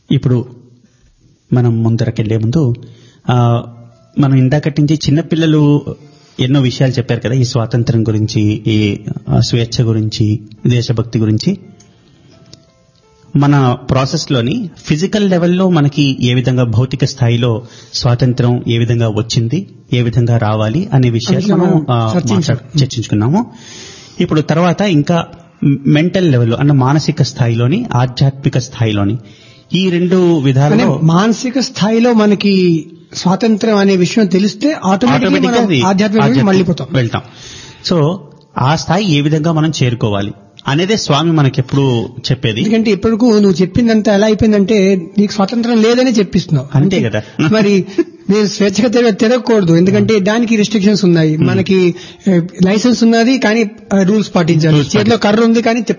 ఇప్పుడు మనం ముందరకెళ్లే ముందు ఆ, మనం ఇందాకటి నుంచి చిన్నపిల్లలు ఎన్నో విషయాలు చెప్పారు కదా ఈ స్వాతంత్రం గురించి ఈ ఆ, స్వేచ్ఛ గురించి దేశభక్తి గురించి మన ప్రాసెస్ లోని ఫిజికల్ లెవెల్లో మనకి ఏ విధంగా భౌతిక స్థాయిలో స్వాతంత్రం ఏ విధంగా వచ్చింది ఏ విధంగా రావాలి అనే విషయాలు అందుకే మనం మనం ఆ, చర్చించాం. మాట్లాడు- చర్చించుకున్నాము ఇప్పుడు తర్వాత ఇంకా మెంటల్ లెవెల్ అన్న మానసిక స్థాయిలోని ఆధ్యాత్మిక స్థాయిలోని ఈ రెండు అంటే విధాలలో మానసిక స్థాయిలో మనకి స్వాతంత్రం అనే విషయం తెలిస్తే ఆటోమేటిక్ ఆటోమేటిక్గా మనం అది ఆధ్యాత్మిక ఆధ్యాత్మిక మళ్ళీపోతాం వెళ్తాం సో ఆ స్థాయి ఏ విధంగా మనం చేరుకోవాలి అనేదే స్వామి మనకెప్పుడు చెప్పేది ఎందుకంటే ఇప్పటికు నువ్వు చెప్పిందంతా ఎలా అయిపోయిందంటే నీకు స్వాతంత్రం లేదని చెప్పిస్తున్నావు అంతే కదా. మరి నేను స్వేచ్ఛగా తిరగ తిరగకూడదు ఎందుకంటే దానికి రిస్ట్రిక్షన్స్ ఉన్నాయి మనకి లైసెన్స్ ఉన్నది కానీ రూల్స్ పాటించాలి Rules చేతిలో కర్ర ఉంది కానీ